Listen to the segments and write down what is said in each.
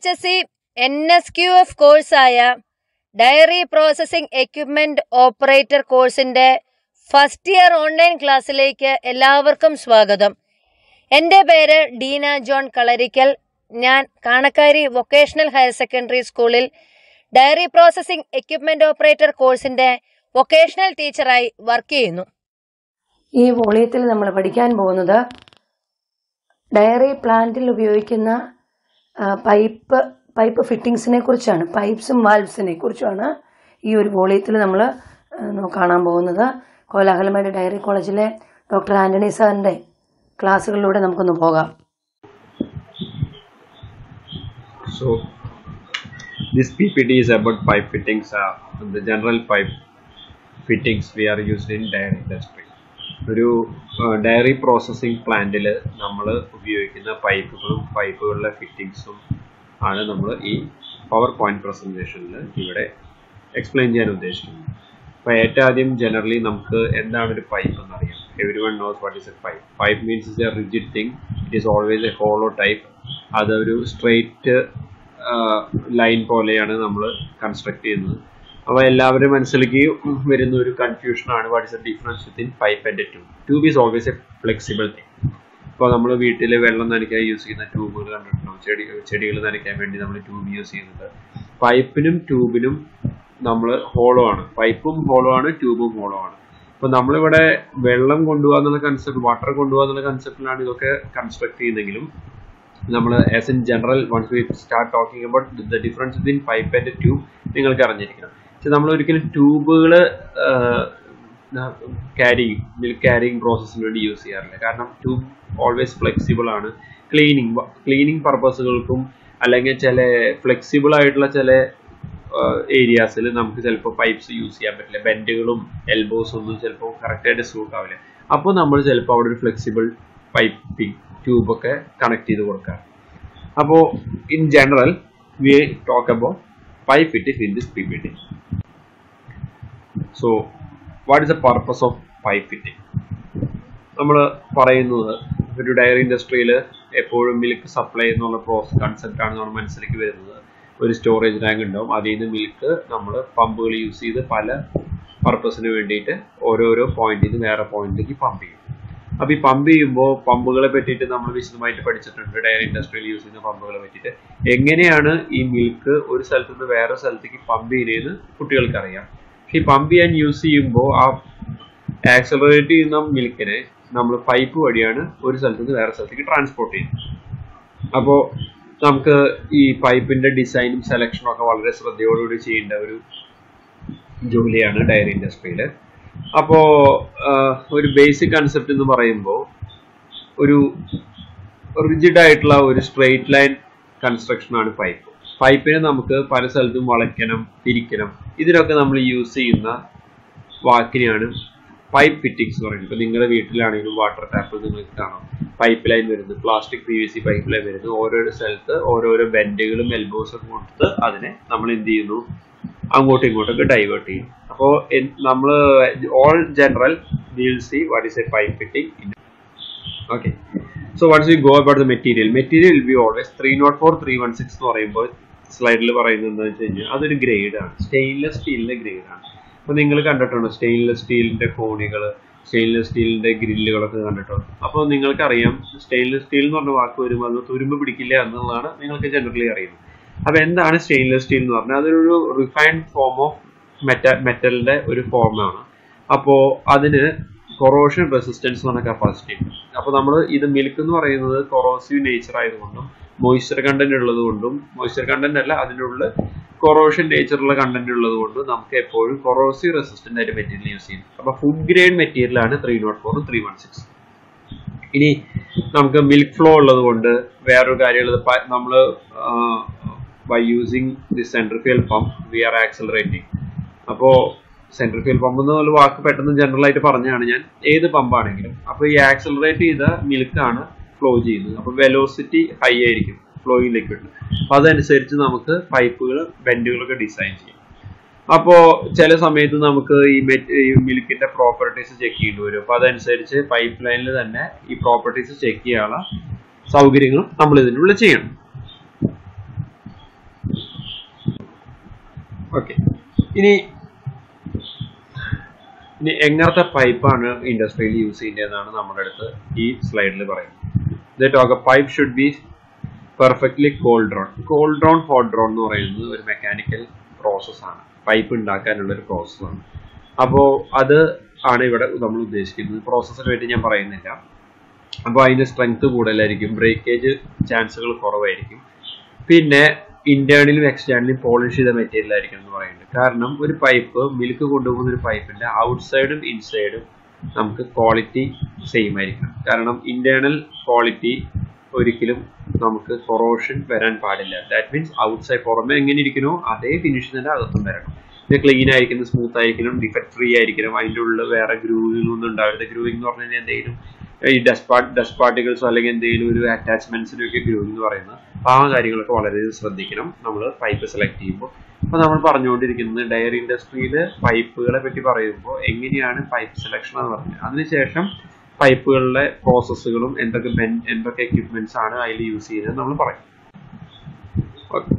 H S C N S Q F കോഴ്സായ dairy processing equipment operator കോഴ്സിന്റെ first year online ക്ലാസ്സിലേക്ക് എല്ലാവർക്കും സ്വാഗതം എൻ്റെ പേര് ഡീന ജോൺ കളരിക്കൽ ഞാൻ കാണക്കാരി വൊക്കേഷണൽ ഹയർ സെക്കൻഡറി സ്കൂളിൽ ഡയറി പ്രോസസ്സിംഗ് എക്യുപ്മെന്റ് ഓപ്പറേറ്റർ കോഴ്സിന്റെ വൊക്കേഷണൽ ടീച്ചറായി വർക്ക് ചെയ്യുന്നു ഈ വോളിയത്തിൽ നമ്മൾ പഠിക്കാൻ പോകുന്നത് ഡയറി പ്ലാന്റിൽ ഉപയോഗിക്കുന്ന ആ, പൈപ്പ് പൈപ്പ് ഫിറ്റിങ്സിനെ കുറിച്ചാണ് പൈപ്സും വാൽവ്സിനെ കുറിച്ചുമാണ് ഈ ഒരു വോളിയത്തിൽ നമ്മൾ കാണാൻ പോകുന്നത് കോലാഹലമേട് ഡയറി കോളേജിലെ ഡോക്ടർ ആന്റണി സാറിന്റെ ക്ലാസ്സുകളിലൂടെ നമുക്കൊന്ന് പോകാം So, this PPT is about pipe fittings, uh, the general pipe fittings we are used in dairy industry. ഒരു ഡയറി പ്രോസസ്സിംഗ് പ്ലാന്റിൽ നമ്മൾ ഉപയോഗിക്കുന്ന പൈപ്പുകളും പൈപ്പുകളിലെ ഫിറ്റിങ്സും ആണ് നമ്മൾ ഈ പവർ പോയിന്റ് പ്രസന്റേഷനിൽ ഇവിടെ എക്സ്പ്ലെയിൻ ചെയ്യാൻ ഉദ്ദേശിക്കുന്നത് അപ്പോൾ ഏറ്റവും ആദ്യം ജനറലി നമുക്ക് എന്താണ് ഒരു പൈപ്പ് എന്നറിയാം every one knows what is a pipe pipe means is a rigid thing it is always a hollow type അതൊരു സ്ട്രെയിറ്റ് ലൈൻ പോലെയാണ് നമ്മൾ കൺസ്ട്രക്ട് ചെയ്യുന്നത് അപ്പോൾ എല്ലാവരും മനസ്സിലേക്ക് വരുന്ന ഒരു കൺഫ്യൂഷനാണ് what is a difference within pipe and tube tube is always a flexible thing ഇപ്പോൾ നമ്മൾ വീട്ടിൽ വെള്ളം നനയ്ക്കാൻ യൂസ് ചെയ്യുന്ന ട്യൂബുകൾ കണ്ടിട്ടുണ്ടാവും ചെടി ചെടികൾ നനയ്ക്കാൻ വേണ്ടി നമ്മൾ ട്യൂബ് യൂസ് ചെയ്യുന്നത് പൈപ്പിനും ട്യൂബിനും നമ്മൾ ഹോളോ ആണ് പൈപ്പും ഹോളോ ആണ് ട്യൂബും ഹോളോ ആണ് അപ്പോൾ നമ്മളിവിടെ വെള്ളം കൊണ്ടുപോകുക എന്നുള്ള കൺസെപ്റ്റ് വാട്ടർ കൊണ്ടുപോകുക എന്നുള്ള കൺസെപ്റ്റിലാണ് ഇതൊക്കെ കൺസ്ട്രക്ട് ചെയ്യുന്നതെങ്കിലും നമ്മൾ as in general once we start talking about the difference between pipe and tube നിങ്ങൾക്ക് അറിഞ്ഞിരിക്കണം പക്ഷെ നമ്മൾ ഒരിക്കലും ട്യൂബുകൾ ക്യാരിങ് മിൽക്ക് ക്യാരിങ് പ്രോസസ്സിന് വേണ്ടി യൂസ് ചെയ്യാറില്ല കാരണം ട്യൂബ് ഓൾവേസ് ഫ്ലെക്സിബിൾ ആണ് ക്ലീനിങ് ക്ലീനിങ് പർപ്പസുകൾക്കും അല്ലെങ്കിൽ ചില ഫ്ലെക്സിബിൾ ആയിട്ടുള്ള ചില ഏരിയാസിൽ നമുക്ക് ചിലപ്പോൾ പൈപ്പ്സ് യൂസ് ചെയ്യാൻ പറ്റില്ല ബെൻഡുകളും എൽബോസ് ഒന്നും ചിലപ്പോൾ കറക്റ്റായിട്ട് സൂട്ട് ആവില്ല അപ്പോൾ നമ്മൾ ചിലപ്പോൾ അവിടെ ഒരു ഫ്ലെക്സിബിൾ പൈപ്പിംഗ് ട്യൂബൊക്കെ കണക്ട് ചെയ്ത് കൊടുക്കാം അപ്പോൾ in general we talk about pipe fitting in this P P T so what is the purpose of pipe fitting നമ്മൾ പറയുന്നത് ഒരു ഡയറി ഇൻഡസ്ട്രിയിൽ എപ്പോഴും മിൽക്ക് സപ്ലൈ എന്നുള്ള പ്രോസസ് കൺസെപ്റ്റ് ആണ് നമ്മുടെ മനസ്സിലേക്ക് വരുന്നത് ഒരു സ്റ്റോറേജ് ടാങ്ക് ഉണ്ടാവും അതിൽ നിന്ന് മിൽക്ക് നമ്മൾ പമ്പുകൾ യൂസ് ചെയ്ത് പല പർപ്പസിന് വേണ്ടിയിട്ട് ഓരോരോ പോയിന്റിൽ നിന്ന് വേറെ പോയിന്റിലേക്ക് പമ്പ് ചെയ്യും അപ്പോൾ ഈ പമ്പ് ചെയ്യുമ്പോൾ പമ്പുകളെ പറ്റിയിട്ട് നമ്മൾ വിശദമായിട്ട് പഠിച്ചിട്ടുണ്ട് ഡയറി ഇൻഡസ്ട്രിയിൽ യൂസ് ചെയ്യുന്ന പമ്പുകളെ പറ്റിയിട്ട് എങ്ങനെയാണ് ഈ മിൽക്ക് ഒരു സ്ഥലത്ത് നിന്ന് വേറെ സ്ഥലത്തേക്ക് പമ്പ് ചെയ്യുന്നതെന്ന് കുട്ടികൾക്ക് അറിയാം പക്ഷെ ഈ പമ്പ് ചെയ്യാൻ യൂസ് ചെയ്യുമ്പോൾ ആ ആക്സലറേറ്റ് ചെയ്യുന്ന മിൽക്കിനെ നമ്മൾ പൈപ്പ് വഴിയാണ് ഒരു സ്ഥലത്ത് നിന്ന് വേറെ സ്ഥലത്തേക്ക് ട്രാൻസ്പോർട്ട് ചെയ്യുന്നത് അപ്പോൾ നമുക്ക് ഈ പൈപ്പിന്റെ ഡിസൈനും സെലക്ഷനും ഒക്കെ വളരെ ശ്രദ്ധയോടുകൂടി ചെയ്യേണ്ട ഒരു ജോലിയാണ് ഡയറി ഇൻഡസ്ട്രിയിൽ അപ്പോ ഒരു ബേസിക് കൺസെപ്റ്റ് എന്ന് പറയുമ്പോൾ ഒരു റിജിഡ് ആയിട്ടുള്ള ഒരു സ്ട്രെയിറ്റ് ലൈൻ കൺസ്ട്രക്ഷൻ ആണ് പൈപ്പ് പൈപ്പിനെ നമുക്ക് പല സ്ഥലത്തും വളയ്ക്കണം തിരിക്കണം ഇതിനൊക്കെ നമ്മൾ യൂസ് ചെയ്യുന്ന വാക്കിനെയാണ് പൈപ്പ് ഫിറ്റിംഗ്സ് എന്ന് പറയുന്നത് ഇപ്പൊ നിങ്ങളുടെ വീട്ടിലാണെങ്കിലും വാട്ടർ ടാപ്പ് നിങ്ങൾക്ക് കാണാം പൈപ്പ് ലൈൻ വരുന്നത് plastic P V C pipe line വരുന്നത് ഓരോരോ സ്ഥലത്ത് ഓരോരോ ബെൻഡുകളും എൽബോസും ഒക്കെ കൊടുത്ത് അതിനെ നമ്മൾ എന്ത് ചെയ്യുന്നു അങ്ങോട്ടും ഇങ്ങോട്ടൊക്കെ ഡൈവേർട്ട് ചെയ്യും അപ്പോൾ നമ്മൾ all general will see what is a pipe fitting okay so what's we go about the material material will be always three not four three one six എന്ന് പറയുമ്പോൾ സ്ലൈഡിൽ പറയുന്നത് എന്താണെന്ന് വെച്ച് കഴിഞ്ഞാൽ അതൊരു ഗ്രേഡ് ആണ് സ്റ്റെയിൻലെസ് സ്റ്റീലിന്റെ ഗ്രേഡ് ആണ് അപ്പോൾ നിങ്ങൾ കണ്ടിട്ടുണ്ടോ സ്റ്റെയിൻലെസ് സ്റ്റീലിന്റെ കോണികൾ സ്റ്റെയിൻലെസ് സ്റ്റീലിന്റെ ഗ്രില്ലുകളൊക്കെ കണ്ടിട്ടുണ്ട് അപ്പോൾ നിങ്ങൾക്കറിയാം സ്റ്റെയിൻലെസ് സ്റ്റീൽ എന്ന് പറഞ്ഞ വാക്ക് വരുമ്പോൾ അത് തുരുമ്പ് പിടിക്കില്ല എന്നുള്ളതാണ് നിങ്ങൾക്ക് ജനറലി അറിയുന്നത് അപ്പോൾ എന്താണ് സ്റ്റെയിൻലെസ് സ്റ്റീൽ എന്ന് പറഞ്ഞാൽ അതൊരു റിഫൈൻഡ് ഫോം ഓഫ് മെറ്റ മെറ്റലിന്റെ ഒരു ഫോമാണ് അപ്പോൾ അതിന് കൊറോഷൻ റെസിസ്റ്റൻസ് എന്ന് പറഞ്ഞ കപ്പാസിറ്റി ഉണ്ട് അപ്പോൾ നമ്മൾ ഇത് മിൽക്ക് എന്ന് പറയുന്നത് കൊറോസീവ് നേച്ചർ ആയതുകൊണ്ടും മോയ്സ്ചർ കണ്ടന്റ് ഉള്ളത് കൊണ്ടും മോയ്സ്ചർ കണ്ടന്റ് അല്ല അതിനുള്ള കൊറോഷൻ നേച്ചറുള്ള കണ്ടന്റ് ഉള്ളത് കൊണ്ട് നമുക്ക് എപ്പോഴും കൊറോസീവ് റെസിസ്റ്റന്റ് ആയിട്ട് മെറ്റീരിയൽ യൂസ് ചെയ്യും അപ്പോൾ ഫുഡ് ഗ്രേഡ് മെറ്റീരിയൽ ആണ് ത്രീ നോട്ട് ഫോറും ത്രീ വൺ സിക്സ് ഇനി നമുക്ക് മിൽക്ക് ഫ്ലോ ഉള്ളത് കൊണ്ട് വേറൊരു കാര്യമുള്ളത് നമ്മൾ by using the centrifugal pump we are accelerating അപ്പോൾ സെൻട്രിഫിയൽ പമ്പ് എന്നുള്ള വാക്ക് പെട്ടെന്ന് ജനറൽ ആയിട്ട് പറഞ്ഞാണ് ഞാൻ ഏത് പമ്പാണെങ്കിലും അപ്പോൾ ഈ ആക്സലറേറ്റ് ചെയ്ത മിൽക്കാണ് ഫ്ലോ ചെയ്യുന്നത് അപ്പോൾ വെലോസിറ്റി ഹൈ ആയിരിക്കും ഫ്ലോയിങ് ലിക്വിഡിൽ അപ്പോൾ അതനുസരിച്ച് നമുക്ക് പൈപ്പുകൾ ബെൻഡുകളൊക്കെ ഡിസൈൻ ചെയ്യും അപ്പോൾ ചില സമയത്ത് നമുക്ക് ഈ മെറ്റ് ഈ മിൽക്കിന്റെ പ്രോപ്പർട്ടീസ് ചെക്ക് ചെയ്യേണ്ടി വരും അപ്പോൾ അതനുസരിച്ച് പൈപ്പ് ലൈനിൽ തന്നെ ഈ പ്രോപ്പർട്ടീസ് ചെക്ക് ചെയ്യാനുള്ള സൗകര്യങ്ങളും നമ്മൾ ഇതിനുള്ളിൽ ചെയ്യണം ഓക്കെ ഇനി ഇനി എങ്ങനത്തെ പൈപ്പാണ് ഇൻഡസ്ട്രിയിൽ യൂസ് ചെയ്യേണ്ടതെന്നാണ് നമ്മുടെ അടുത്ത് ഈ സ്ലൈഡിൽ പറയുന്നത് talk pipe should be perfectly cold drawn cold drawn hot drawn എന്ന് പറയുന്നത് ഒരു മെക്കാനിക്കൽ പ്രോസസ്സാണ് പൈപ്പ് ഉണ്ടാക്കാനുള്ള ഒരു പ്രോസസ്സാണ് അപ്പോൾ അത് ആണ് ഇവിടെ നമ്മൾ ഉദ്ദേശിക്കുന്നത് പ്രോസസ്സിന് വേണ്ടി ഞാൻ പറയുന്നില്ല അപ്പോൾ അതിൻ്റെ സ്ട്രെങ്ത് കൂടുതലായിരിക്കും ബ്രേക്കേജ് ചാൻസുകൾ കുറവായിരിക്കും പിന്നെ ഇന്റേണലും എക്സ്റ്റേണലും പോളിഷ് ചെയ്ത മെറ്റീരിയൽ ആയിരിക്കും എന്ന് പറയുന്നത് കാരണം ഒരു പൈപ്പ് മിൽക്ക് കൊണ്ടുപോകുന്ന ഒരു പൈപ്പിന്റെ ഔട്ട്സൈഡും ഇൻസൈഡും നമുക്ക് ക്വാളിറ്റി സെയിം ആയിരിക്കണം കാരണം ഇന്റേണൽ ക്വാളിറ്റി ഒരിക്കലും നമുക്ക് കൊറോഷൻ വരാൻ പാടില്ല ദാറ്റ് മീൻസ് ഔട്ട്സൈഡ് പുറമെ എങ്ങനെ ഇരിക്കണോ അതേ ഫിനിഷ് തന്നെ അകത്തും വരണം ഇത് ക്ലീൻ ആയിരിക്കണം സ്മൂത്ത് ആയിരിക്കണം ഡിഫക്ട് ഫ്രീ ആയിരിക്കണം അതിൻ്റെ ഉള്ളിൽ വേറെ ഗ്രൂവിങ്ങൊന്നും ഉണ്ടാവരുത് ഗ്രൂവിംഗ് എന്ന് പറഞ്ഞു കഴിഞ്ഞാൽ എന്തെങ്കിലും ഈ ഡസ്റ്റ് പാർട്ട് ഡസ്റ്റ് പാർട്ടിക്കിൾസോ അല്ലെങ്കിൽ എന്തെങ്കിലും ഒരു അറ്റാച്ച്മെന്റ്സിനൊക്കെ ഗ്രൂവിംഗ് എന്ന് പറയുന്നത് അപ്പോൾ ആ കാര്യങ്ങളൊക്കെ വളരെ ശ്രദ്ധിക്കണം നമ്മൾ പൈപ്പ് സെലക്ട് ചെയ്യുമ്പോൾ അപ്പോൾ നമ്മൾ പറഞ്ഞുകൊണ്ടിരിക്കുന്നത് ഡയറി ഇൻഡസ്ട്രിയിൽ പൈപ്പുകളെ പറ്റി പറയുമ്പോൾ എങ്ങനെയാണ് പൈപ്പ് സെലക്ഷൻ എന്ന് പറഞ്ഞത് അതിനുശേഷം പൈപ്പുകളിലെ പ്രോസസ്സുകളും എന്തൊക്കെ ബെൻ എന്തൊക്കെ എക്യുപ്മെന്റ്സ് ആണ് അതിൽ യൂസ് ചെയ്യുന്നത് നമ്മൾ പറയും ഓക്കെ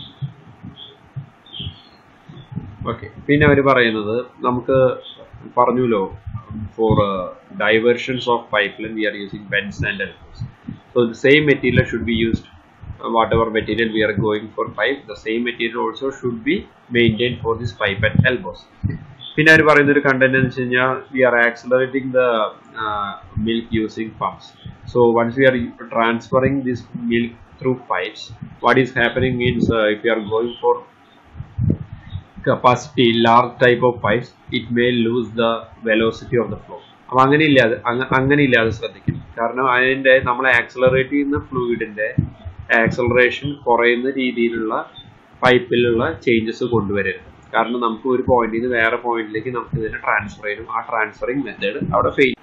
ഓക്കെ പിന്നെ അവർ പറയുന്നത് നമുക്ക് പറഞ്ഞല്ലോ four diversions of pipe line we are using bends and elbows so the same material should be used whatever material we are going for pipe the same material also should be maintain for this pipe and elbows പിന്നെ അവർ പറയുന്ന ഒരു content എന്ന് വെച്ച് കഴിഞ്ഞാൽ we are accelerating the milk using pumps so once we are transferring this milk through pipes what is happening means if you are going for capacity large type of pipes it may lose the velocity of the flow അപ്പൊ അങ്ങനെ ഇല്ലാതെ അങ്ങനെ ഇല്ലാതെ ശ്രദ്ധിക്കണം കാരണം അതിന്റെ നമ്മൾ accelerate ചെയ്യുന്ന ഫ്ലൂയിഡിന്റെ ആക്സലറേഷൻ കുറയുന്ന രീതിയിലുള്ള പൈപ്പിലുള്ള ചേഞ്ചസ് കൊണ്ടുവരരുത് കാരണം നമുക്ക് ഒരു പോയിന്റിൽ നിന്ന് വേറെ പോയിന്റിലേക്ക് നമുക്ക് ഇതിനെ ട്രാൻസ്ഫർ ചെയ്യും ആ ട്രാൻസ്ഫറിങ് മെത്തേഡ് അവിടെ ഫെയിൽ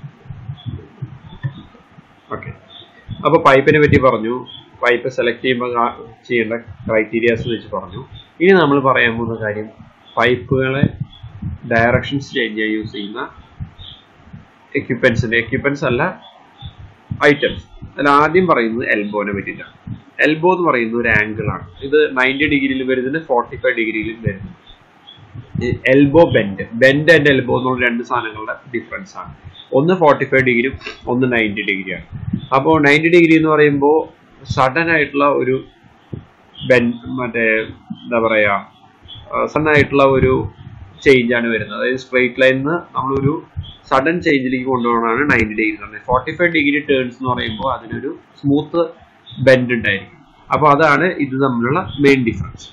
ഓക്കെ അപ്പൊ പൈപ്പിനെ പറ്റി പറഞ്ഞു പൈപ്പ് സെലക്ട് ചെയ്യുമ്പോൾ ചെയ്യേണ്ട ക്രൈറ്റീരിയാസ് വെച്ച് പറഞ്ഞു ഇനി നമ്മൾ പറയാൻ പോകുന്ന കാര്യം പൈപ്പുകളെ ഡയറക്ഷൻസ് ചേഞ്ച് ചെയ്യാൻ യൂസ് ചെയ്യുന്ന എക്യുപ്മെന്റ്സിന്റെ എക്യുപ്മെന്റ്സ് അല്ല ഐറ്റംസ് അതിൽ ആദ്യം പറയുന്നത് എൽബോനെ പറ്റിയിട്ടാണ് എൽബോ എന്ന് പറയുന്നത് ഒരു ആംഗിൾ ആണ് ഇത് നയൻറ്റി ഡിഗ്രിയിൽ വരുന്നത് ഫോർട്ടി ഫൈവ് ഡിഗ്രിയിലും വരുന്നു elbow bend bend and elbow എന്നുള്ള രണ്ട് സാധനങ്ങളുടെ ഡിഫറൻസ് ആണ് ഒന്ന് ഫോർട്ടി ഫൈവ് ഡിഗ്രിയും ഒന്ന് നയൻറ്റി ഡിഗ്രിയാണ് അപ്പോൾ നയൻറ്റി ഡിഗ്രി എന്ന് പറയുമ്പോൾ സഡൻ ആയിട്ടുള്ള ഒരു ബെൻ മറ്റേ എന്താ പറയാ സഡൻ ആയിട്ടുള്ള ഒരു ചേഞ്ച് ആണ് വരുന്നത് അതായത് സ്ട്രെയിറ്റ് ലൈനിൽ നിന്ന് നമ്മളൊരു സഡൻ ചേഞ്ചിലേക്ക് കൊണ്ടുപോകണമാണ് നയൻറ്റി ഡിഗ്രി എന്ന് പറയുന്നത് ഫോർട്ടി ഫൈവ് ഡിഗ്രി ടേൺസ് എന്ന് പറയുമ്പോൾ അതിനൊരു സ്മൂത്ത് ബെൻഡ് ഉണ്ടായിരിക്കും അപ്പോൾ അതാണ് ഇത് തമ്മിലുള്ള മെയിൻ ഡിഫറൻസ്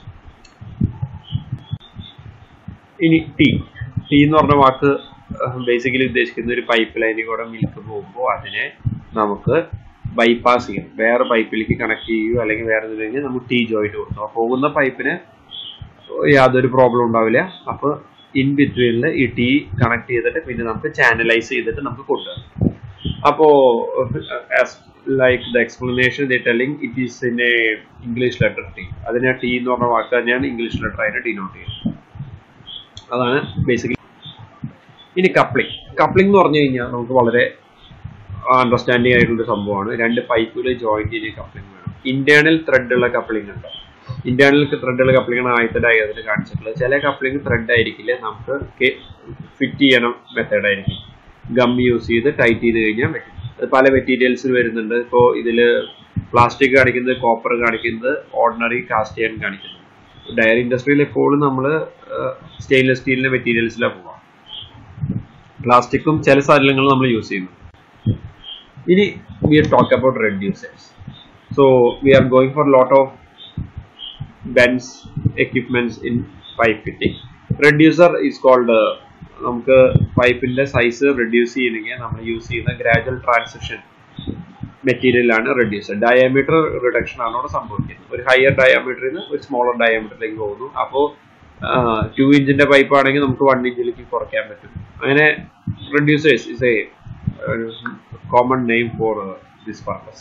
ഇനി ടീ ടീ എന്ന് പറഞ്ഞ വാക്ക് ബേസിക്കലി ഉദ്ദേശിക്കുന്ന ഒരു പൈപ്പ് ലൈനിൽ കൂടെ മിൽക്ക് പോകുമ്പോൾ അതിനെ നമുക്ക് ബൈപ്പാസ് ചെയ്യും വേറെ പൈപ്പിലേക്ക് കണക്ട് ചെയ്യുകയോ അല്ലെങ്കിൽ വേറെ എന്തെങ്കിലും നമുക്ക് ടീ ജോയിന്റ് കൊടുക്കും അപ്പോൾ പോകുന്ന പൈപ്പിന് യാതൊരു പ്രോബ്ലം ഉണ്ടാവില്ല അപ്പോൾ ഇൻ ബിറ്റ്വീനിൽ ഈ ടീ കണക്ട് ചെയ്തിട്ട് പിന്നെ നമുക്ക് ചാനലൈസ് ചെയ്തിട്ട് നമുക്ക് കൊണ്ടുവരാം അപ്പോൾ like the explanation the telling it is in a English letter T അതിനെ ടി എന്ന് പറഞ്ഞ വാക്ക് തന്നെയാണ് ഇംഗ്ലീഷ് ലെറ്റർ ആയിട്ട് ഡിനോട്ട് ചെയ്യുന്നത് അതാണ് ബേസിക്കലി ഇനി കപ്ലിംഗ് കപ്ലിംഗ് എന്ന് പറഞ്ഞു കഴിഞ്ഞാൽ നമുക്ക് വളരെ അണ്ടർസ്റ്റാൻഡിങ് ആയിട്ടുള്ള സംഭവമാണ് രണ്ട് പൈപ്പുകൾ ജോയിൻ ചെയ്യുന്ന കപ്ലിംഗ് വേണം ഇന്റേണൽ ത്രെഡുള്ള കപ്ലിംഗ് ഉണ്ട് ഇന്റേണൽ ത്രെഡുള്ള കപ്ലിംഗ് ആണ് ആദ്യത്തെ ഡയഗ്രത്തിൽ കാണിച്ചിട്ടുള്ളത് ചില കപ്ലിംഗ് ത്രെഡ് ആയിരിക്കില്ല നമുക്ക് ഫിറ്റ് ചെയ്യണം മെത്തേഡ് ആയിരിക്കും ഗം യൂസ് ചെയ്ത് ടൈറ്റ് ചെയ്ത് കഴിഞ്ഞാൽ പറ്റും അത് പല മെറ്റീരിയൽസിൽ വരുന്നുണ്ട് ഇപ്പോൾ ഇതിൽ പ്ലാസ്റ്റിക് കാണിക്കുന്നത് കോപ്പർ കാണിക്കുന്നത് ഓർഡിനറി കാസ്റ്റ് ചെയ്യാൻ കാണിക്കുന്നത് ഡയറി ഇൻഡസ്ട്രിയിൽ എപ്പോഴും നമ്മൾ സ്റ്റെയിൻലെസ് സ്റ്റീലിന്റെ മെറ്റീരിയൽസിലാണ് പോവാം പ്ലാസ്റ്റിക്കും ചില സാധനങ്ങൾ നമ്മൾ യൂസ് ചെയ്യുന്നു ഇനി we talk about reducers so we are going for lot of bends equipments in pipe fitting reducer is called നമുക്ക് പൈപ്പിന്റെ സൈസ് റെഡ്യൂസ് ചെയ്യണമെങ്കിൽ നമ്മൾ യൂസ് ചെയ്യുന്ന ഗ്രാജുവൽ ട്രാൻസിഷൻ മെറ്റീരിയലാണ് റെഡ്യൂസർ ഡയമീറ്റർ റിഡക്ഷൻ ആണ് അവിടെ സംഭവിക്കുന്നത് ഒരു ഹയർ ഡയമീറ്ററിൽ നിന്ന് ഒരു സ്മോളർ ഡയമീറ്ററിലേക്ക് പോകുന്നു അപ്പോൾ ടു ഇഞ്ചിന്റെ പൈപ്പ് ആണെങ്കിൽ നമുക്ക് വൺ ഇഞ്ചിലേക്ക് കുറയ്ക്കാൻ പറ്റും അങ്ങനെ reducers is a common name for uh, this purpose.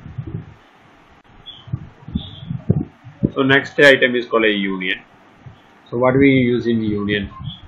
So next item is called a union. So what do we use in union?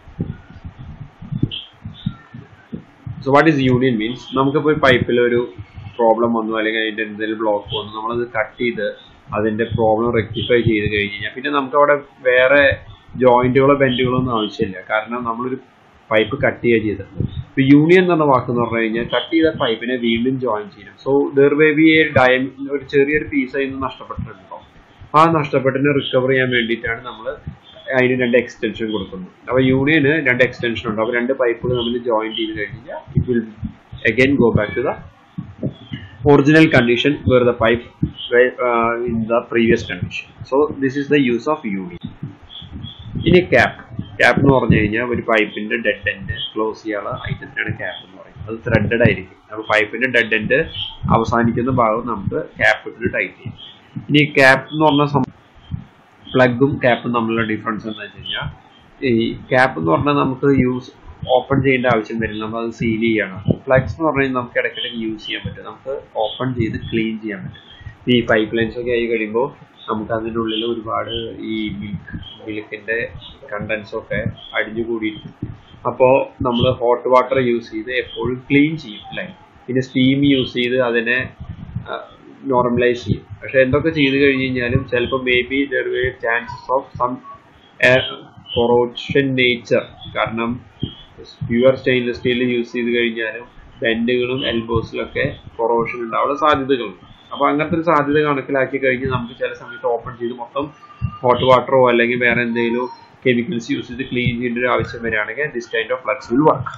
So what is union means? നമുക്കിപ്പോൾ പൈപ്പിൽ ഒരു problem വന്നു അല്ലെങ്കിൽ അതിൻ്റെ എന്തെങ്കിലും ബ്ലോക്ക് വന്നു നമ്മളത് കട്ട് ചെയ്ത് അതിൻ്റെ പ്രോബ്ലം റെക്ടിഫൈ ചെയ്ത് കഴിഞ്ഞ് കഴിഞ്ഞാൽ പിന്നെ നമുക്ക് അവിടെ വേറെ ജോയിന്റുകളോ ബെൻഡുകളോ ഒന്നും ആവശ്യമില്ല കാരണം നമ്മളൊരു പൈപ്പ് കട്ട് ചെയ്യുക ചെയ്തിട്ടുണ്ട് ഇപ്പൊ യൂണിയൻ എന്ന് പറഞ്ഞ വാക്ക് എന്ന് പറഞ്ഞു കഴിഞ്ഞാൽ കട്ട് ചെയ്ത പൈപ്പിനെ വീണ്ടും ജോയിൻ ചെയ്യും so there way be a ഡയമ ഒരു ചെറിയൊരു പീസ് അതിന് നഷ്ടപ്പെട്ടിട്ടുണ്ടോ ആ നഷ്ടപ്പെട്ടതിനെ റിക്കവർ ചെയ്യാൻ വേണ്ടിയിട്ടാണ് നമ്മൾ അതിന് രണ്ട് എക്സ്റ്റൻഷൻ കൊടുക്കുന്നത് അപ്പോൾ യൂണിയന് രണ്ട് എക്സ്റ്റൻഷൻ ഉണ്ട് അപ്പോൾ രണ്ട് പൈപ്പുകൾ നമ്മൾ ജോയിൻ ചെയ്ത് കഴിഞ്ഞാൽ it will again go back to the original condition where the pipe were uh, in the previous condition. So this is the use of UV. ഇനി ക്യാപ്പ് ക്യാപ്പ് എന്ന് പറഞ്ഞു കഴിഞ്ഞാൽ ഒരു പൈപ്പിന്റെ ഡെഡ് എൻഡ് ക്ലോസ് ചെയ്യാനുള്ള ഐറ്റത്തിനാണ് cap എന്ന് പറയുന്നത് അത് ത്രെഡഡ് ആയിരിക്കും അപ്പോൾ പൈപ്പിന്റെ ഡെഡ് എൻഡ് അവസാനിക്കുന്ന ഭാഗം നമുക്ക് ക്യാപ്പ് ഇട്ടിട്ട് ടൈറ്റ് ചെയ്യും ഇനി ക്യാപ്പ് എന്ന് പറഞ്ഞ പ്ലഗും ക്യാപ്പും തമ്മിലുള്ള ഡിഫറൻസ് എന്താ വെച്ച് കഴിഞ്ഞാൽ ഈ ക്യാപ്പ് എന്ന് പറഞ്ഞാൽ നമുക്ക് യൂസ് ഓപ്പൺ ചെയ്യേണ്ട ആവശ്യം വരില്ല നമ്മൾ അത് സീൽ ചെയ്യണം ഫ്ലഗ്സ് എന്ന് പറഞ്ഞാൽ നമുക്ക് ഇടയ്ക്കിടയ്ക്ക് യൂസ് ചെയ്യാൻ പറ്റും നമുക്ക് ഓപ്പൺ ചെയ്ത് ക്ലീൻ ചെയ്യാൻ പറ്റും ഈ പൈപ്പ് ലൈൻസ് ഒക്കെ ആയി കഴിയുമ്പോൾ നമുക്ക് അതിൻ്റെ ഉള്ളിൽ ഒരുപാട് ഈ മിൽക്ക് മിൽക്കിൻ്റെ കണ്ടൻസ് ഒക്കെ അടിഞ്ഞു കൂടിയിരിക്കും അപ്പോൾ നമ്മൾ ഹോട്ട് വാട്ടർ യൂസ് ചെയ്ത് എപ്പോഴും ക്ലീൻ ചെയ്യും അല്ലേ പിന്നെ സ്റ്റീം യൂസ് ചെയ്ത് അതിനെ നോർമലൈസ് ചെയ്യും പക്ഷെ എന്തൊക്കെ ചെയ്ത് കഴിഞ്ഞ് കഴിഞ്ഞാലും ചിലപ്പോൾ may be there way chances of some corrosion nature കാരണം പ്യുവർ സ്റ്റെയിൻലെസ് സ്റ്റീൽ യൂസ് ചെയ്ത് കഴിഞ്ഞാലും ബെൻഡുകളും എൽബോസിലൊക്കെ കൊറോഷൻ ഉണ്ടാവാനുള്ള സാധ്യതകളുണ്ട് അപ്പോൾ അങ്ങനത്തെ ഒരു സാധ്യത കണക്കിലാക്കി കഴിഞ്ഞ് നമുക്ക് ചില സമയത്ത് ഓപ്പൺ ചെയ്ത് മൊത്തം ഹോട്ട് വാട്ടറോ അല്ലെങ്കിൽ വേറെ എന്തെങ്കിലും കെമിക്കൽസ് യൂസ് ചെയ്ത് ക്ലീൻ ചെയ്യേണ്ട ഒരു ആവശ്യം വരികയാണെങ്കിൽ this kind of flux will work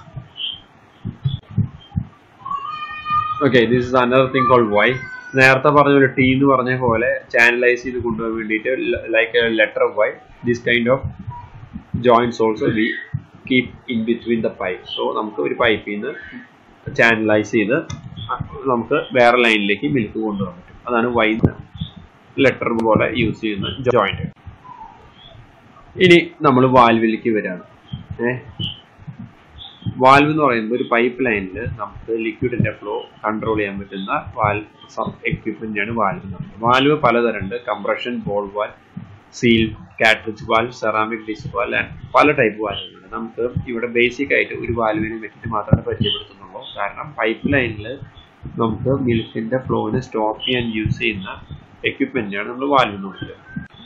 okay this is another thing call Y നേരത്തെ പറഞ്ഞ പോലെ ടി എന്ന് പറഞ്ഞ പോലെ ചാനലൈസ് ചെയ്ത് കൊണ്ടുപോകാൻ വേണ്ടിയിട്ട് like letter Y this kind of joins also we keep in between the pipe so നമുക്ക് ഒരു പൈപ്പിൽ നിന്ന് ചാനലൈസ് ചെയ്ത് നമുക്ക് വേറെ ലൈനിലേക്ക് മിൽക്ക് കൊണ്ടുപോകാൻ പറ്റും അതാണ് വൈ ലെറ്റർ പോലെ യൂസ് ചെയ്യുന്ന ജോയിന്റ് ഇനി നമ്മൾ വാൽവിലേക്ക് വരികയാണ് ഏഹ് വാൽവ് എന്ന് പറയുമ്പോൾ ഒരു പൈപ്പ് ലൈനിൽ നമുക്ക് ലിക്വിഡിന്റെ ഫ്ലോ കൺട്രോൾ ചെയ്യാൻ പറ്റുന്ന വാൽവ് എക്വിപ്മെന്റാണ് വാൽവ് എന്ന് പറയുന്നത് വാൽവ് പലതരമുണ്ട് compression ball valve seal cartridge valve ceramic disc valve and പല ടൈപ്പ് വാൽവുകളുണ്ട് നമുക്ക് ഇവിടെ ബേസിക് ആയിട്ട് ഒരു വാൽവിനെ പറ്റിയിട്ട് മാത്രമേ പരിചയപ്പെടുത്തുന്നുള്ളൂ കാരണം പൈപ്പ് ലൈനിൽ നമുക്ക് മിൽക്കിന്റെ ഫ്ലോനെ സ്റ്റോപ്പ് ചെയ്യാൻ യൂസ് ചെയ്യുന്ന എക്വിപ്മെന്റാണ് നമ്മൾ വാൽവ് എന്ന് പറയുന്നത്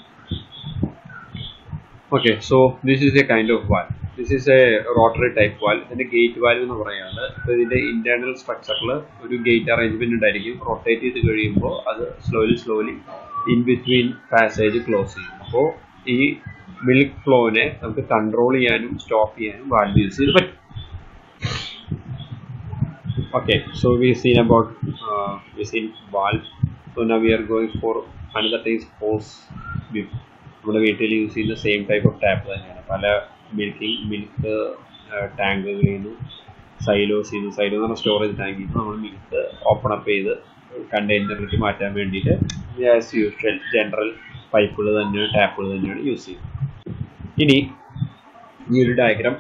okay so this is a kind of valve this is a rotary type valve ഇതിന്റെ ഗേറ്റ് വാൽവ് എന്ന് പറയുന്നത് അപ്പോൾ ഇതിന്റെ ഇന്റേണൽ സ്ട്രക്ചറിൽ ഒരു ഗേറ്റ് അറേഞ്ച്മെന്റ് ഉണ്ടായിരിക്കും റൊട്ടേറ്റ് ചെയ്ത് കഴിയുമ്പോൾ അത് slowly slowly in between passage close ചെയ്യും അപ്പോൾ ഈ മിൽക്ക് ഫ്ലോനെ നമുക്ക് കൺട്രോൾ ചെയ്യാനും സ്റ്റോപ്പ് ചെയ്യാനും വാൽവ് യൂസ് ചെയ്ത് പറ്റും okay so we seen about uh, we seen valve so now we are going for another type hose നമ്മുടെ വീട്ടിൽ യൂസ് ചെയ്യുന്ന സെയിം ടൈപ്പ് ഓഫ് ടാപ്പ് തന്നെയാണ് പല മിൽക്കിംഗ് മിൽക്ക് ടാങ്കുകളിൽ നിന്ന് സൈലോസ് ചെയ്യുന്നു സൈലോ എന്ന് പറഞ്ഞ സ്റ്റോറേജ് ടാങ്കിൽ നിന്ന് നമ്മൾ മിൽക്ക് ഓപ്പൺ അപ്പ് ചെയ്ത് കണ്ടെയ്നറിലേക്ക് മാറ്റാൻ വേണ്ടിയിട്ട് ആസ് യൂഷ്വൽ ജനറൽ പൈപ്പുകൾ തന്നെയാണ് ടാപ്പുകൾ തന്നെയാണ് യൂസ് ചെയ്യുന്നത് ഇനി ഈ ഒരു ഡയഗ്രാം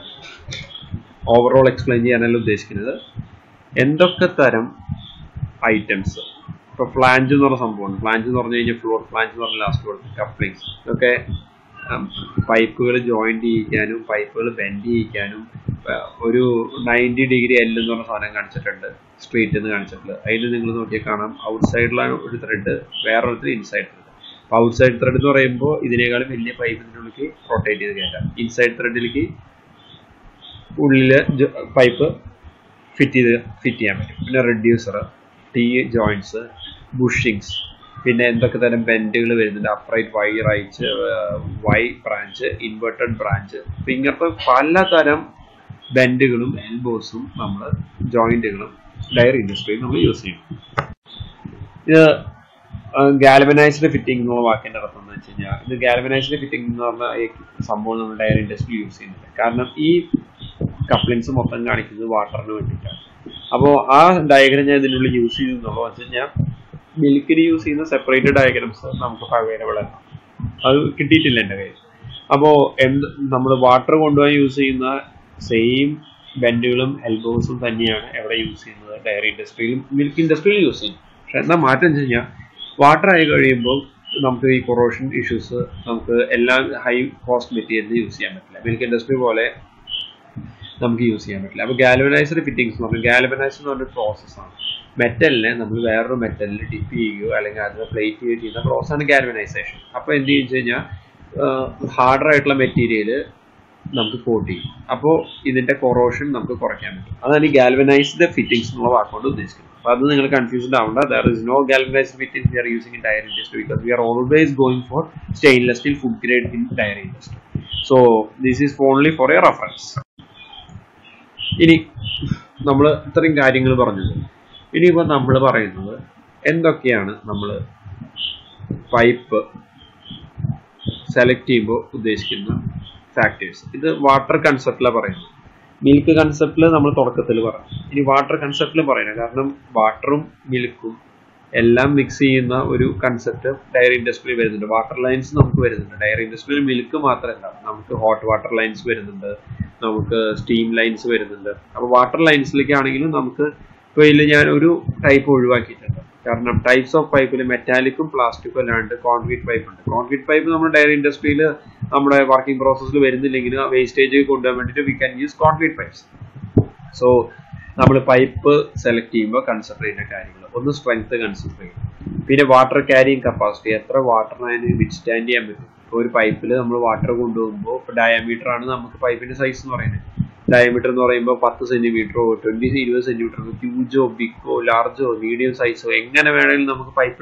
ഓവറോൾ എക്സ്പ്ലെയിൻ ചെയ്യാനല്ല ഉദ്ദേശിക്കുന്നത് എന്തൊക്കെ തരം ഐറ്റംസ് ഇപ്പൊ ഫ്ലാഞ്ച് എന്ന് പറഞ്ഞ സംഭവമാണ് ഫ്ലാഞ്ച് എന്ന് പറഞ്ഞു കഴിഞ്ഞാൽ ഫ്ലോർ ഫ്ലാഞ്ച് എന്ന് പറഞ്ഞ ലാസ്റ്റ് വേർഡ് കപ്ലിങ്സ് ഇതൊക്കെ പൈപ്പുകൾ ജോയിന്റ് ചെയ്യിക്കാനും പൈപ്പുകൾ ബെൻഡ് ചെയ്യിക്കാനും ഒരു നയൻറ്റി ഡിഗ്രി എൽ എന്ന് പറഞ്ഞ സാധനം കാണിച്ചിട്ടുണ്ട് സ്ട്രീറ്റ് എന്ന് കാണിച്ചിട്ടുണ്ട് അതിൽ നിങ്ങൾ നോക്കിയാൽ കാണാം ഔട്ട് സൈഡിലാണ് ഒരു ത്രെഡ് വേറൊരു ഇൻസൈഡ് ത്രെഡ് അപ്പോൾ ഔട്ട് സൈഡ് ത്രെഡ് എന്ന് പറയുമ്പോൾ ഇതിനേക്കാളും വലിയ പൈപ്പിൻ്റെ ഉള്ളിലേക്ക് റൊട്ടേറ്റ് ചെയ്ത് കയറ്റാം ഇൻസൈഡ് ത്രെഡിലേക്ക് ഉള്ളില് പൈപ്പ് ഫിറ്റ് ചെയ്ത് ഫിറ്റ് ചെയ്യാൻ പറ്റും പിന്നെ റെഡ്യൂസർ ടി ജോയിൻറ്റ്സ് ബുഷിങ്സ് പിന്നെ എന്തൊക്കെ തരം ബെൻഡുകൾ വരുന്നുണ്ട് upright Y right Y branch inverted branch അപ്പം ഇങ്ങനത്തെ പലതരം ബെൻഡുകളും എൽബോസും നമ്മൾ ജോയിൻറ്റുകളും ഡയറി ഇൻഡസ്ട്രിയിൽ നമ്മൾ യൂസ് ചെയ്യും ഇത് ഗാൽവനൈസ്ഡ് ഫിറ്റിംഗ് എന്നുള്ള വാക്കിൻ്റെ അർത്ഥം എന്ന് വെച്ച് കഴിഞ്ഞാൽ ഇത് ഗാൽവനൈസ്ഡ് ഫിറ്റിംഗ് എന്ന് പറഞ്ഞ ഈ സംഭവം നമ്മൾ ഡയറി ഇൻഡസ്ട്രി യൂസ് ചെയ്യുന്നുണ്ട് കാരണം ഈ കപ്ലിങ്സ് മൊത്തം കാണിക്കുന്നത് വാട്ടറിന് വേണ്ടിയിട്ടാണ് അപ്പോൾ ആ ഡയഗ്രം ഞാൻ ഇതിനുള്ളിൽ യൂസ് ചെയ്തെന്നുള്ളത് വെച്ച് കഴിഞ്ഞാൽ മിൽക്കിന് യൂസ് ചെയ്യുന്ന സെപ്പറേറ്റ് ഡയഗ്രംസ് നമുക്ക് അവൈലബിൾ അല്ല അത് കിട്ടിയിട്ടില്ല എൻ്റെ കയ്യിൽ അപ്പോൾ എന്ത് നമ്മൾ വാട്ടർ കൊണ്ടുപോകാൻ യൂസ് ചെയ്യുന്ന സെയിം ബെൻഡുകളും എൽബോസും തന്നെയാണ് എവിടെ യൂസ് ചെയ്യുന്നത് ഡയറി ഇൻഡസ്ട്രിയിലും മിൽക്ക് ഇൻഡസ്ട്രിയിലും യൂസ് ചെയ്യും പക്ഷെ എന്താ മാറ്റം വെച്ച് കഴിഞ്ഞാൽ വാട്ടർ ആയി കഴിയുമ്പോൾ നമുക്ക് ഈ കൊറോഷൻ ഇഷ്യൂസ് നമുക്ക് എല്ലാം ഹൈ കോസ്റ്റ് മെറ്റീരിയൽ യൂസ് ചെയ്യാൻ പറ്റില്ല മിൽക്ക് ഇൻഡസ്ട്രി പോലെ നമുക്ക് യൂസ് ചെയ്യാൻ പറ്റില്ല അപ്പോൾ ഗാൽവനൈസ്ഡ് ഫിറ്റിംഗ്സ് എന്ന് പറഞ്ഞാൽ ഗാൽവനൈസ് എന്ന് പറഞ്ഞൊരു പ്രോസസ്സാണ് മെറ്റലിനെ നമ്മൾ വേറൊരു മെറ്റലിൽ ഡിപ്പ് ചെയ്യുകയോ അല്ലെങ്കിൽ അത് പ്ലേറ്റ് ചെയ്യുകയോ ചെയ്യുന്ന പ്രോസസ്സാണ് ഗാൽവനൈസേഷൻ അപ്പോൾ എന്ത് ചെയ്യുക കഴിഞ്ഞാൽ ഹാർഡർ ആയിട്ടുള്ള മെറ്റീരിയൽ നമുക്ക് കോട്ട് ചെയ്യും അപ്പോൾ ഇതിന്റെ കൊറോഷൻ നമുക്ക് കുറയ്ക്കാൻ പറ്റും അതാണ് ഈ ഗാൽവനൈസ്ഡ് ഫിറ്റിംഗ്സ് എന്നുള്ള വാക്കുകൊണ്ട് ഉദ്ദേശിക്കുന്നത് അപ്പോൾ അത് നിങ്ങൾ കൺഫ്യൂസ്ഡ് ആവണ്ട there is no galvanised fittings we are using in dairy industry because we are always going for stainless steel food grade in dairy industry so this is only for a reference ഇനി നമ്മൾ ഇത്രയും കാര്യങ്ങൾ പറഞ്ഞത് ഇനിയിപ്പോൾ നമ്മൾ പറയുന്നത് എന്തൊക്കെയാണ് നമ്മൾ പൈപ്പ് സെലക്ട് ചെയ്യുമ്പോൾ ഉദ്ദേശിക്കുന്ന ഫാക്ടേഴ്സ് ഇത് വാട്ടർ കൺസെപ്റ്റിലാണ് പറയുന്നത് മിൽക്ക് കൺസെപ്റ്റിൽ നമ്മൾ തുടക്കത്തിൽ പറഞ്ഞു ഇനി വാട്ടർ കൺസെപ്റ്റിൽ പറയുന്നത് കാരണം വാട്ടറും മിൽക്കും എല്ലാം മിക്സ് ചെയ്യുന്ന ഒരു കൺസെപ്റ്റ് ഡയറി ഇൻഡസ്ട്രിയിൽ വരുന്നുണ്ട് വാട്ടർ ലൈൻസ് നമുക്ക് വരുന്നുണ്ട് ഡയറി ഇൻഡസ്ട്രിയിൽ മിൽക്ക് മാത്രമല്ല നമുക്ക് ഹോട്ട് വാട്ടർ ലൈൻസ് വരുന്നുണ്ട് നമുക്ക് സ്റ്റീം ലൈൻസ് വരുന്നുണ്ട് അപ്പോൾ വാട്ടർ ലൈൻസിലേക്ക് ആണെങ്കിലും നമുക്ക് ഇപ്പോൾ ഇതിൽ ഞാൻ ഒരു ടൈപ്പ് ഒഴിവാക്കിയിട്ടുണ്ട് കാരണം ടൈപ്സ് ഓഫ് പൈപ്പിൽ മെറ്റാലിക്കും പ്ലാസ്റ്റിക്കും അല്ലാണ്ട് കോൺക്രീറ്റ് പൈപ്പ് ഉണ്ട് കോൺക്രീറ്റ് പൈപ്പ് നമ്മുടെ ഡയറി ഇൻഡസ്ട്രിയിൽ നമ്മുടെ വർക്കിംഗ് പ്രോസസ്സിൽ വരുന്നില്ലെങ്കിൽ വേസ്റ്റേജ് കൊണ്ടുപോകാൻ വേണ്ടിയിട്ട് we can use concrete pipes so നമ്മൾ പൈപ്പ് സെലക്ട് ചെയ്യുമ്പോൾ കൺസിഡർ ചെയ്യുന്ന കാര്യങ്ങൾ ഒന്ന് സ്ട്രെങ്ത് കൺസിഡർ ചെയ്യും പിന്നെ വാട്ടർ ക്യാരിങ് കപ്പാസിറ്റി എത്ര വാട്ടറിന് അതിന് വിറ്റ്സ്റ്റാൻഡ് ചെയ്യാൻ പറ്റും ഇപ്പോൾ ഒരു പൈപ്പിൽ നമ്മൾ വാട്ടർ കൊണ്ടുപോകുമ്പോൾ ഇപ്പോൾ ഡയമീറ്റർ ആണ് നമുക്ക് പൈപ്പിന്റെ സൈസ് എന്ന് പറയുന്നത് ഡയമീറ്റർ എന്ന് പറയുമ്പോൾ പത്ത് സെന്റിമീറ്ററോ ട്വന്റി ഇരുപത് സെന്റിമീറ്ററോ ഹ്യൂജോ ബിഗോ ലാർജോ മീഡിയം സൈസോ എങ്ങനെ വേണമെങ്കിലും നമുക്ക് പൈപ്പ്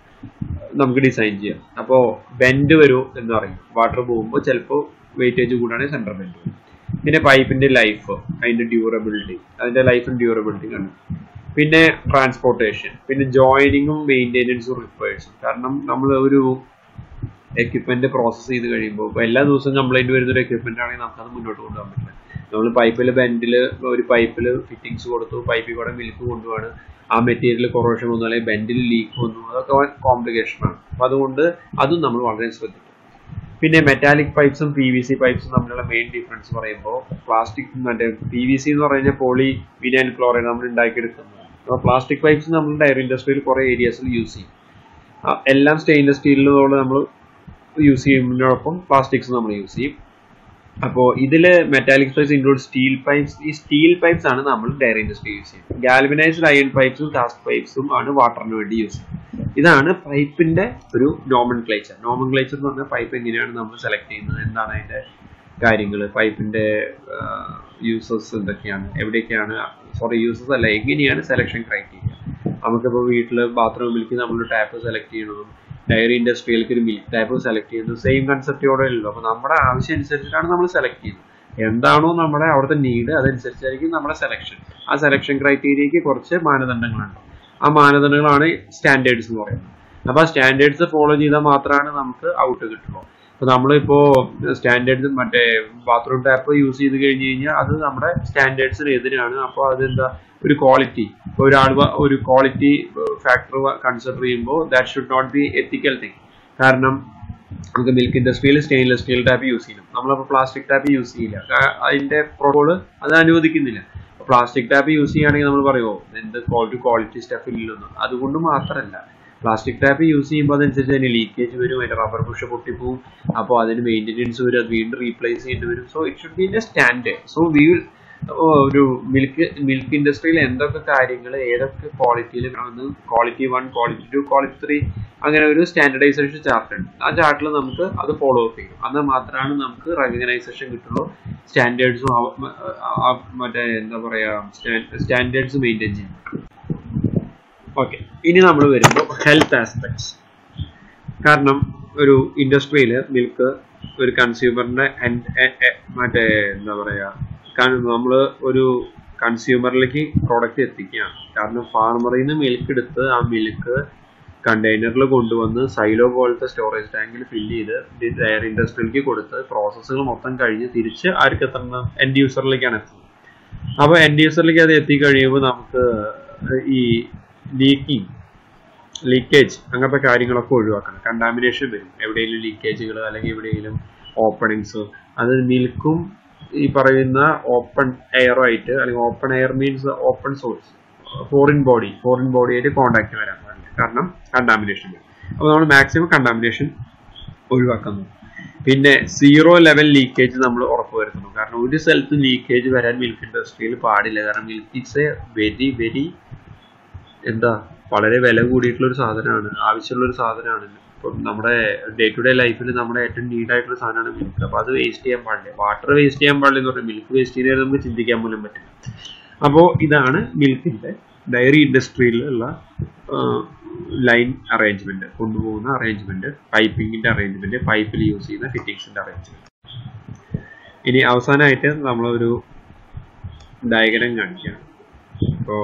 നമുക്ക് ഡിസൈൻ ചെയ്യാം അപ്പോൾ ബെൻഡ് വരുമോ എന്ന് പറയും വാട്ടർ പോകുമ്പോൾ ചിലപ്പോൾ വെയിറ്റേജ് കൂടാണെങ്കിൽ സെൻട്രൽ ബെൻഡ് വരും പിന്നെ പൈപ്പിന്റെ ലൈഫ് അതിന്റെ ഡ്യൂറബിലിറ്റി അതിന്റെ ലൈഫും ഡ്യൂറബിലിറ്റി കണ്ടു പിന്നെ ട്രാൻസ്പോർട്ടേഷൻ പിന്നെ ജോയിനിങ്ങും മെയിൻ്റെനൻസും റിപ്പയേഴ്സും കാരണം നമ്മൾ ഒരു എക്യുപ്മെന്റ് പ്രോസസ്സ് ചെയ്ത് കഴിയുമ്പോൾ ഇപ്പോൾ എല്ലാ ദിവസവും കംപ്ലൈന്റ് വരുന്ന ഒരു എക്യുപ്മെന്റ് ആണെങ്കിൽ നമുക്കത് മുന്നോട്ട് കൊണ്ടുപോകാൻ പറ്റില്ല നമ്മൾ പൈപ്പിൽ ബെൻഡിൽ ഒരു പൈപ്പിൽ ഫിറ്റിങ്സ് കൊടുത്തു പൈപ്പിൽ കൂടെ മിൽക്ക് കൊണ്ടുപോവാണ് ആ മെറ്റീരിയൽ കൊറോഷൻ വന്നു അല്ലെങ്കിൽ ബെൻഡിൽ ലീക്ക് വന്നു അതൊക്കെ കോംപ്ലിക്കേഷനാണ് അപ്പം അതുകൊണ്ട് അതും നമ്മൾ വളരെ ശ്രദ്ധിക്കും പിന്നെ മെറ്റാലിക് പൈപ്സും പി വി സി പൈപ്സും തമ്മിലുള്ള മെയിൻ ഡിഫറൻസ് പറയുമ്പോൾ പ്ലാസ്റ്റിക് മറ്റേ പി വി സി എന്ന് പറയുന്നത് പോളി വിനൈൽ ക്ലോറൈഡ് നമ്മൾ ഉണ്ടാക്കിയെടുക്കുന്നത് അപ്പോൾ പ്ലാസ്റ്റിക് പൈപ്സ് നമ്മൾ ഡയറി ഇൻഡസ്ട്രിയിൽ കുറേ ഏരിയാസിൽ യൂസ് ചെയ്യും ആ, എല്ലാം സ്റ്റെയിൻലെസ് സ്റ്റീലിനോട് നമ്മൾ യൂസ് ചെയ്യുന്നതിനോടൊപ്പം പ്ലാസ്റ്റിക്സ് നമ്മൾ യൂസ് ചെയ്യും അപ്പോൾ ഇതിൽ metallic pipes include steel pipes ഈ സ്റ്റീൽ പൈപ്സ് ആണ് നമ്മൾ ഡയറി ഇൻഡസ്ട്രി യൂസ് ചെയ്യുന്നത് ഗാൽവനൈസ്ഡ് അയൺ പൈപ്സും കാസ്റ്റ് പൈപ്സും ആണ് വാട്ടറിന് വേണ്ടി യൂസ് ചെയ്യുന്നത് ഇതാണ് പൈപ്പിന്റെ ഒരു നോമൻ ക്ലേച്ചർ നോമൻ ക്ലേച്ചർ എന്ന് പറഞ്ഞാൽ പൈപ്പ് എങ്ങനെയാണ് നമ്മൾ സെലക്ട് ചെയ്യുന്നത് എന്താണ് അതിന്റെ കാര്യങ്ങൾ പൈപ്പിന്റെ യൂസസ് എന്തൊക്കെയാണ് എവിടെയൊക്കെയാണ് സോറി യൂസസ് അല്ല എങ്ങനെയാണ് സെലക്ഷൻ ക്രൈറ്റീരിയ നമുക്കിപ്പോൾ വീട്ടിൽ ബാത്റൂമിലേക്ക് നമ്മൾ ടാപ്പ് സെലക്ട് ചെയ്യണതും ഡയറി ഇൻഡസ്ട്രിയിലേക്ക് ഒരു മിൽക്ക് ടാപ്പ് സെലക്ട് ചെയ്യുന്നത് സെയിം കൺസെപ്റ്റോടെ ഉള്ളൂ അപ്പോൾ നമ്മുടെ ആവശ്യം അനുസരിച്ചിട്ടാണ് നമ്മൾ സെലക്ട് ചെയ്യുന്നത് എന്താണോ നമ്മുടെ അവിടുത്തെ നീഡ് അതനുസരിച്ചായിരിക്കും നമ്മുടെ സെലക്ഷൻ ആ സെലക്ഷൻ ക്രൈറ്റീരിയക്ക് കുറച്ച് മാനദണ്ഡങ്ങളുണ്ട് ആ മാനദണ്ഡങ്ങളാണ് സ്റ്റാൻഡേർഡ്സ് എന്ന് പറയുന്നത് അപ്പോൾ ആ സ്റ്റാൻഡേർഡ്സ് ഫോളോ ചെയ്താൽ മാത്രമാണ് നമുക്ക് ഔട്ട് കിട്ടുള്ളൂ അപ്പോൾ നമ്മളിപ്പോൾ സ്റ്റാൻഡേർഡ്സ് മറ്റേ ബാത്റൂം ടാപ്പ് യൂസ് ചെയ്ത് കഴിഞ്ഞ് കഴിഞ്ഞാൽ അത് നമ്മുടെ സ്റ്റാൻഡേർഡ്സിന് എതിരാണ് അപ്പോൾ അതെന്താ ഒരു ക്വാളിറ്റി ഒരാൾ വ- ഒരു ക്വാളിറ്റി ഫാക്ടർ കൺസിഡർ ചെയ്യുമ്പോൾ that should not be ethical thing കാരണം നമുക്ക് മിൽക്ക് ഇൻഡസ്ട്രിയിൽ സ്റ്റെയിൻലെസ് സ്റ്റീൽ ടാപ്പ് യൂസ് ചെയ്യണം നമ്മളപ്പോൾ പ്ലാസ്റ്റിക് ടാപ്പ് യൂസ് ചെയ്യില്ല കാ- അതിന്റെ പ്രോട്ടോകോള് അത് അനുവദിക്കുന്നില്ല പ്ലാസ്റ്റിക് ടാപ്പ് യൂസ് ചെയ്യുകയാണെങ്കിൽ നമ്മൾ പറയുമോ എന്ത് ക്വാളിറ്റി ക്വാളിറ്റി സ്റ്റഫ് ഇല്ലെന്ന് അതുകൊണ്ട് മാത്രമല്ല പ്ലാസ്റ്റിക് ടാപ്പ് യൂസ് ചെയ്യുമ്പോൾ അതനുസരിച്ച് അതിന് ലീക്കേജ് വരും അതിന്റെ റബ്ബർ പുഷ് പൊട്ടിപ്പോവും അപ്പോൾ അതിന് മെയിൻ്റെനൻസ് വരും അത് വീണ്ടും റീപ്ലേസ് ചെയ്യേണ്ടി വരും so it should be in a standard so we will ഒരു മിൽക്ക് മിൽക്ക് ഇൻഡസ്ട്രിയിൽ എന്തൊക്കെ കാര്യങ്ങൾ ഏതൊക്കെ ക്വാളിറ്റിയിൽ വേണമെന്ന് quality one quality two quality three അങ്ങനെ ഒരു സ്റ്റാൻഡർഡൈസേഷൻ ചാർട്ട് ഉണ്ട് ആ ചാർട്ടിൽ നമുക്ക് അത് ഫോളോ അപ്പ് ചെയ്യും എന്നാൽ മാത്രമാണ് നമുക്ക് റെക്കഗ്നൈസേഷൻ കിട്ടുള്ളൂ സ്റ്റാൻഡേർഡ്സും മറ്റേ എന്താ പറയാ സ്റ്റാൻഡേർഡ്സ് മെയിൻറ്റെയിൻ ചെയ്യും ഓക്കെ ഇനി നമ്മൾ വരുമ്പോൾ ഹെൽത്ത് ആസ്പെക്ട്സ് കാരണം ഒരു ഇൻഡസ്ട്രിയിൽ മിൽക്ക് ഒരു കൺസ്യൂമറിന്റെ മറ്റേ എന്താ പറയാ നമ്മൾ ഒരു കൺസ്യൂമറിലേക്ക് പ്രോഡക്റ്റ് എത്തിക്കുകയാണ് കാരണം ഫാർമറിൽ നിന്ന് മിൽക്ക് എടുത്ത് ആ മിൽക്ക് കണ്ടെയ്നറിൽ കൊണ്ടുവന്ന് സൈലോ പോലത്തെ സ്റ്റോറേജ് ടാങ്കിൽ ഫില്ല് ചെയ്ത് ഡയർ ഇൻഡസ്ട്രിയിലേക്ക് കൊടുത്ത് പ്രോസസ്സുകൾ മൊത്തം കഴിഞ്ഞ് തിരിച്ച് ആർക്ക് എത്തുന്ന എൻഡ് യൂസറിലേക്കാണ് എത്തുന്നത് അപ്പോൾ എൻഡ് യൂസറിലേക്ക് അത് എത്തിക്കഴിയുമ്പോൾ നമുക്ക് ഈ ലീക്കിംഗ് ലീക്കേജ് അങ്ങനത്തെ കാര്യങ്ങളൊക്കെ ഒഴിവാക്കണം കണ്ടാമിനേഷൻ വരും എവിടെയെങ്കിലും ലീക്കേജുകൾ അല്ലെങ്കിൽ എവിടെയെങ്കിലും ഓപ്പണിങ്സ് അത് മിൽക്കും ഈ പറയുന്ന ഓപ്പൺ എയറുമായിട്ട് അല്ലെങ്കിൽ open air means open source foreign body foreign ബോഡിയായിട്ട് കോണ്ടാക്ട് വരാൻ പാടില്ല കാരണം കണ്ടാമിനേഷൻ വരും അപ്പോൾ നമ്മൾ മാക്സിമം കണ്ടാമിനേഷൻ ഒഴിവാക്കുന്നു പിന്നെ സീറോ ലെവൽ ലീക്കേജ് നമ്മൾ ഉറപ്പുവരുത്തണം കാരണം ഒരു സ്ഥലത്തും ലീക്കേജ് വരാൻ മിൽക്ക് ഇൻഡസ്ട്രിയിൽ പാടില്ല കാരണം milk it's a very very എന്താ വളരെ വില കൂടിയിട്ടുള്ള ഒരു സാധനമാണ് ആവശ്യമുള്ള ഒരു സാധനമാണ് ഇപ്പം നമ്മുടെ ഡേ ടു ഡേ ലൈഫിൽ നമ്മുടെ ഏറ്റവും നീഡ് ആയിട്ടുള്ള സാധനമാണ് മിൽക്ക് അപ്പോൾ അത് വേസ്റ്റ് ചെയ്യാൻ പാടില്ല വാട്ടർ വേസ്റ്റ് ചെയ്യാൻ പാടില്ല എന്ന് പറഞ്ഞാൽ മിൽക്ക് വേസ്റ്റ് ചെയ്താൽ നമുക്ക് ചിന്തിക്കാൻ പോലും പറ്റില്ല അപ്പോൾ ഇതാണ് മിൽക്കിൻ്റെ ഡയറി ഇൻഡസ്ട്രിയിലുള്ള ലൈൻ അറേഞ്ച്മെന്റ് കൊണ്ടുപോകുന്ന അറേഞ്ച്മെന്റ് പൈപ്പിങ്ങിന്റെ അറേഞ്ച്മെന്റ് പൈപ്പിൽ യൂസ് ചെയ്യുന്ന ഫിറ്റിങ്സിന്റെ അറേഞ്ച്മെന്റ് ഇനി അവസാനമായിട്ട് നമ്മളൊരു ഡയഗ്രം കാണിക്കുകയാണ് ഇപ്പോൾ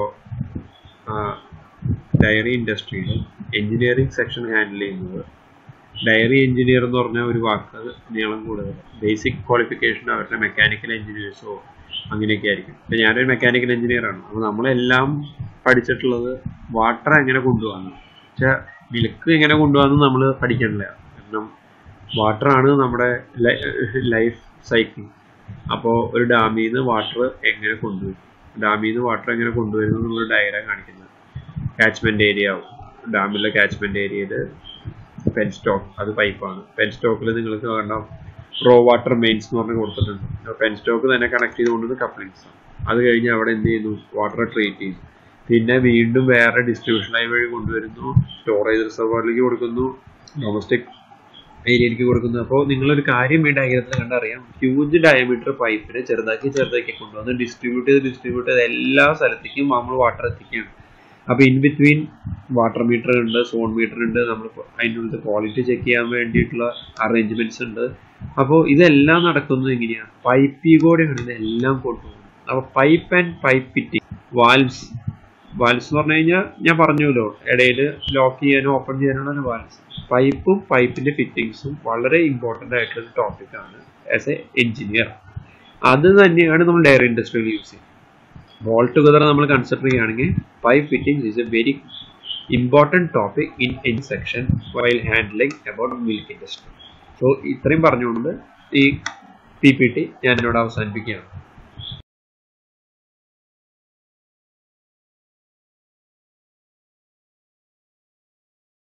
ഡയറി ഇൻഡസ്ട്രിയിൽ എഞ്ചിനീയറിംഗ് സെക്ഷൻ ഹാൻഡിൽ ചെയ്യുന്നത് ഡയറി എഞ്ചിനീയർ എന്ന് പറഞ്ഞ ഒരു വാക്ക് നീളം കൂടുതൽ ബേസിക് ക്വാളിഫിക്കേഷൻ അവരുടെ മെക്കാനിക്കൽ എഞ്ചിനീയേഴ്സോ അങ്ങനെയൊക്കെ ആയിരിക്കും ഇപ്പം ഞാനൊരു മെക്കാനിക്കൽ എഞ്ചിനീയർ ആണ് അപ്പോൾ നമ്മളെല്ലാം പഠിച്ചിട്ടുള്ളത് വാട്ടർ എങ്ങനെ കൊണ്ടുപോകാന്ന് പക്ഷെ മിൽക്ക് എങ്ങനെ കൊണ്ടുപോകാന്ന് നമ്മൾ പഠിക്കണില്ല കാരണം വാട്ടറാണ് നമ്മുടെ ലൈഫ് സൈക്കിൾ അപ്പോൾ ഒരു ഡാമിൽ നിന്ന് വാട്ടർ എങ്ങനെ കൊണ്ടുവരും ഡാമിൽ നിന്ന് വാട്ടർ എങ്ങനെ കൊണ്ടുവരുന്നു എന്നുള്ള ഡയഗ്രാം കാണിക്കുന്നത് കാച്ച്മെന്റ് ഏരിയ ആവും ഡാമിലെ കാച്ച്മെന്റ് ഏരിയയിൽ പെൻ സ്റ്റോക്ക് അത് പൈപ്പാണ് പെൻ സ്റ്റോക്കിൽ നിങ്ങൾക്ക് വേണ്ട റോ വാട്ടർ മെയിൻസ് എന്ന് പറഞ്ഞ് കൊടുത്തിട്ടുണ്ട് പെൻ സ്റ്റോക്ക് തന്നെ കണക്ട് ചെയ്തുകൊണ്ടത് കപ്ലിങ്സ് അത് കഴിഞ്ഞ് അവിടെ എന്ത് ചെയ്യുന്നു വാട്ടർ ട്രീറ്റ് ചെയ്യുന്നു പിന്നെ വീണ്ടും വേറെ ഡിസ്ട്രിബ്യൂഷൻ ലൈൻ വഴി കൊണ്ടുവരുന്നു സ്റ്റോറേജ് റിസർവറിലേക്ക് കൊടുക്കുന്നു ഡൊമസ്റ്റിക് ഏരിയയിലേക്ക് കൊടുക്കുന്നു അപ്പോൾ നിങ്ങളൊരു കാര്യം ഈ ഡയഗ്രത്തിൽ കണ്ടറിയാം ഹ്യൂജ് ഡയമീറ്റർ പൈപ്പിനെ ചെറുതാക്കി ചെറുതാക്കി കൊണ്ടുവന്ന് ഡിസ്ട്രിബ്യൂട്ട് ചെയ്ത് ഡിസ്ട്രിബ്യൂട്ട് ചെയ്ത് എല്ലാ സ്ഥലത്തേക്കും നമ്മൾ വാട്ടർ എത്തിക്കുകയാണ് അപ്പോൾ ഇൻ ബിറ്റ്വീൻ വാട്ടർ മീറ്റർ ഉണ്ട് സോൺ മീറ്റർ ഉണ്ട് നമ്മൾ അതിൻ്റെ ഉള്ളിൽ ക്വാളിറ്റി ചെക്ക് ചെയ്യാൻ വേണ്ടിയിട്ടുള്ള അറേഞ്ച്മെന്റ്സ് ഉണ്ട് അപ്പോൾ ഇതെല്ലാം നടക്കുന്നത് എങ്ങനെയാണ് പൈപ്പിൽ കൂടെയാണ് ഇതെല്ലാം കൊണ്ടുപോകുന്നത് അപ്പോൾ pipe and pipe fitting valves valves എന്ന് പറഞ്ഞു കഴിഞ്ഞാൽ ഞാൻ പറഞ്ഞല്ലോ ഇടയിൽ ലോക്ക് ചെയ്യാനും ഓപ്പൺ ചെയ്യാനാണ് വാൽവ്സ് പൈപ്പും പൈപ്പിന്റെ ഫിറ്റിങ്സും വളരെ ഇമ്പോർട്ടൻ്റ് ആയിട്ടുള്ള ടോപ്പിക്കാണ് ആസ് എ എഞ്ചിനീയർ അത് തന്നെയാണ് നമ്മൾ ഡയറി ഇൻഡസ്ട്രിയിൽ യൂസ് ചെയ്യുന്നത് ഓൾ ടുഗദർ നമ്മൾ കൺസിഡർ ചെയ്യുകയാണെങ്കിൽ pipe fittings is a very important topic in an section while handling about milk industry so ഇത്രയും പറഞ്ഞുകൊണ്ട് ഈ പി പി ടി ഞാൻ എന്നോട് അവസാനിപ്പിക്കുകയാണ്